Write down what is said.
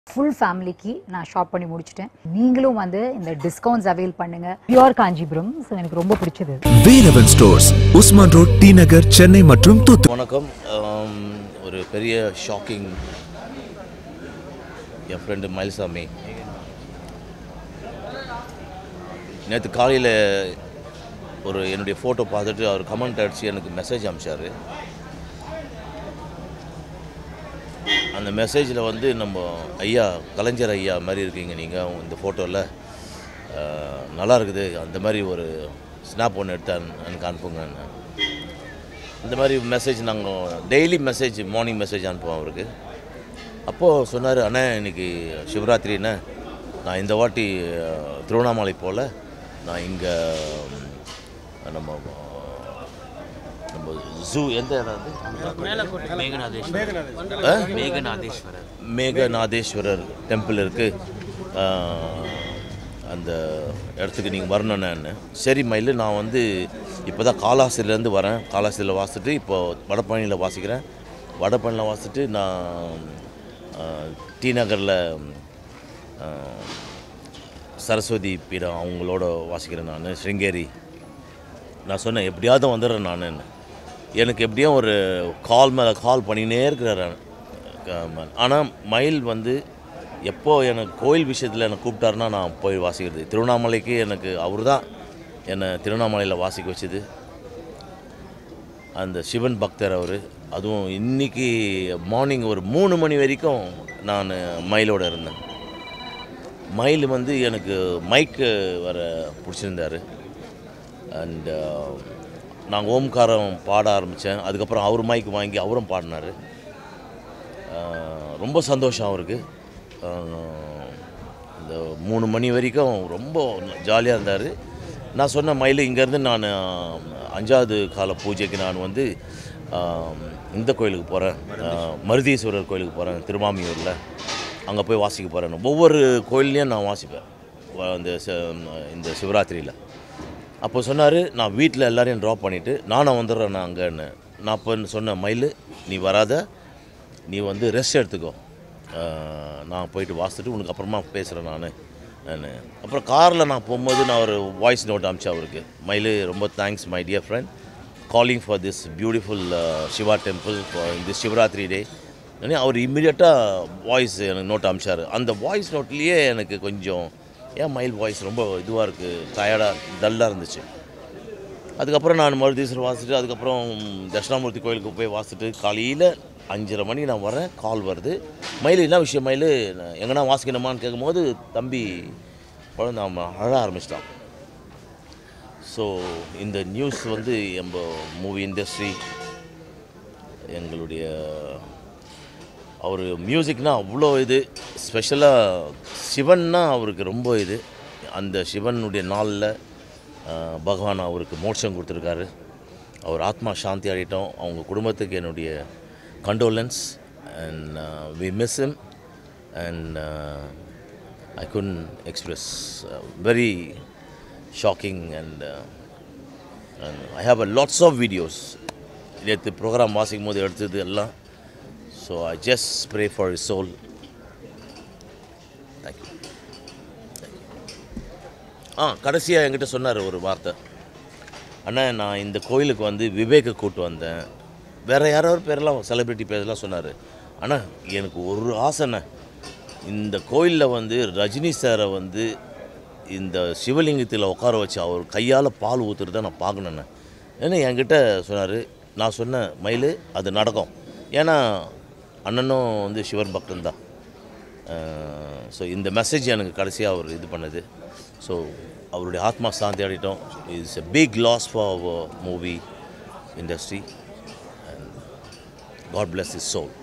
Full ஃபேமிலிக்கு நான் shop பண்ணி முடிச்சிட்டேன் நீங்களும் வந்து இந்த டிஸ்கவுண்ட்ஸ் அவைல் பண்ணுங்க பியூர் காஞ்சிபுரம் ஸோ எனக்கு ரொம்ப பிடிச்சது Velavan stores Usman road T Nagar Chennai மற்றும் தூத்துக்குடி வணக்கம் ஆம், ஒரு பெரிய ஷாக்கிங் என் ஃப்ரெண்டு மயில்சாமி நேற்று காலையில் ஒரு என்னுடைய ஃபோட்டோ பார்த்துட்டு அவர் கமெண்ட் அடித்து எனக்கு மெசேஜ் அனுப்பிச்சாரு அந்த மெசேஜில் வந்து நம்ம ஐயா கலைஞர் ஐயா மாதிரி இருக்கீங்க நீங்கள் இந்த ஃபோட்டோவில் நல்லா இருக்குது அந்த மாதிரி ஒரு ஸ்னாப் ஒன்று எடுத்து அனு- எனக்கு அனுப்புங்கன்னு இந்த மாதிரி மெசேஜ் நாங்கள் டெய்லி மெசேஜ் மார்னிங் மெசேஜ் அனுப்புவோம் அவருக்கு அப்போது சொன்னார் அண்ணே இன்னைக்கு சிவராத்திரி அண்ணே நான் இந்த வாட்டி அஹ், திருவண்ணாமலை போல் நான் இங்கே நம்ம நம்ம ஜூ எந்த இடம் அது ஆ? மேகநாதேஸ்வரர் மேகநாதேஸ்வரர் டெம்பிள் இருக்குது அந்த இடத்துக்கு நீங்கள் வரணுன்னு சரி மயில் நான் வந்து இப்போ தான் காலாசிலேருந்து வரேன் காலாசியில் வாசிட்டு இப்போ வடபழனியில் வாசிக்கிறேன் வடபழனியில் வாசிட்டு நான் ஆ, டி நகரில் ஆ, சரஸ்வதி பீடம் அவங்களோட வாசிக்கிறேன் நான் ஸ்ருங்கேரி நான் சொன்னேன் எப்படியாவது வந்துடுறேன் நான் எனக்கு எப்படியும் ஒரு கால் மேலே கால் பண்ணினே இருக்கிறார் ஆனால் மயில் வந்து எப்போ எனக்கு கோயில் விஷயத்தில் என்னை கூப்பிட்டாருன்னா நான் போய் வாசிக்கிறது திருவண்ணாமலைக்கு எனக்கு அவர் தான் என்னை திருவண்ணாமலையில் வாசிக்க வச்சது அந்த சிவன் பக்தர் அவர் அதுவும் இன்னைக்கு மார்னிங் ஒரு மூணு மணி வரைக்கும் நான் மயிலோட இருந்தேன் மயில் வந்து எனக்கு மைக்கு வர பிடிச்சிருந்தாரு அண்ட் நாங்கள் ஓம்காரம் பாட ஆரம்பித்தேன் அதுக்கப்புறம் அவர் மைக் வாங்கி அவரும் பாடினார் ரொம்ப சந்தோஷம் அவருக்கு அஹ், இந்த மூணு மணி வரைக்கும் ரொம்ப ஜாலியாக இருந்தார் நான் சொன்ன மயில் இங்கேருந்து நான் அஞ்சாவது கால பூஜைக்கு நான் வந்து அஹ், இந்த கோயிலுக்கு போகிறேன் மருதீஸ்வரர் கோயிலுக்கு போகிறேன் திருமாமியூரில் அங்கே போய் வாசிக்க போகிறேன் ஒவ்வொரு கோயில்லையும் நான் வாசிப்பேன் வ- இந்த ச- இந்த சிவராத்திரியில் அப்போ சொன்னார் நான் வீட்டில் எல்லாரையும் ட்ராப் பண்ணிவிட்டு நானும் வந்துடுறேன் நான் அங்கேன்னு நான் அப்போ சொன்ன மயில் நீ வராத நீ வந்து ரெஸ்ட் எடுத்துக்கோ ஆஹ், நான் போயிட்டு வாசிட்டு உனக்கு அப்புறமா பேசுகிறேன் நான் நான் அப்புறம் காரில் நான் போகும்போது நான் ஒரு வாய்ஸ் நோட் அனுப்பிச்சேன் அவருக்கு மயில் ரொம்ப thanks my dear friend calling for this beautiful Shiva temple for இந்த சிவராத்திரி டே அவர் இம்மிடியட்டாக வாய்ஸ் எனக்கு நோட் அனுப்பிச்சார் அந்த வாய்ஸ் நோட்லேயே எனக்கு கொஞ்சம் ஏன் மயில் வாய்ஸ் ரொம்ப இதுவாக இருக்குது டயர்டாக டல்லாக இருந்துச்சு அதுக்கப்புறம் நான் மருதீஸ்வரர் வாசிட்டு அதுக்கப்புறம் தட்சிணாமூர்த்தி கோயிலுக்கு போய் வாசிட்டு காலையில் அஞ்சரை மணி நான் வரேன் கால் வருது மயில் என்ன விஷயம் மயில் நான் எங்கன்னா வாசிக்கணுமான்னு கேட்கும்போது தம்பி குழந்தை அவன் அழ ஆரம்பிச்சிட்டான் ஸோ இந்த நியூஸ் வந்து நம்ம மூவி இண்டஸ்ட்ரி எங்களுடைய அவர் மியூசிக்னா அவ்வளோ இது ஸ்பெஷலாக சிவன்னா அவருக்கு ரொம்ப இது அந்த சிவனுடைய நாளில் ஆஹ், பகவான் அவருக்கு மோட்சம் கொடுத்துருக்காரு அவர் ஆத்மா சாந்தி அடையட்டும் அவங்க குடும்பத்துக்கு என்னுடைய condolence and we miss him and I can express very shocking and I have a lots of videos நேற்று ப்ரோக்ராம் வாசிக்கும் போது எடுத்தது எல்லாம் so I just pray for his soul thank you ah கடைசியாக என்கிட்ட சொன்னார் ஒரு வார்த்தை அண்ணா நான் இந்த கோயிலுக்கு வந்து விவேக கூட்டு வந்தேன் வேறு யாராவது பேரெல்லாம் செலிப்ரிட்டி பேரெல்லாம் சொன்னார் அண்ணா எனக்கு ஒரு ஆசைண்ணே இந்த கோயிலில் வந்து ரஜினி சாரை வந்து இந்த சிவலிங்கத்தில் உட்கார வச்சு அவர் கையால் பால் ஊற்றுறத நான் பார்க்கணுண்ணே ஏன்னா என்கிட்ட சொன்னார் நான் சொன்னேன் மயில் அது நடக்கும் ஏன்னா அண்ணனும் வந்து சிவர் பக்தன் தான் ஸோ இந்த மெசேஜ் எனக்கு கடைசியாக அவர் இது பண்ணது ஸோ அவருடைய ஆத்மா சாந்தி அடையிட்டோம் it's a big loss for our movie industry and God bless his soul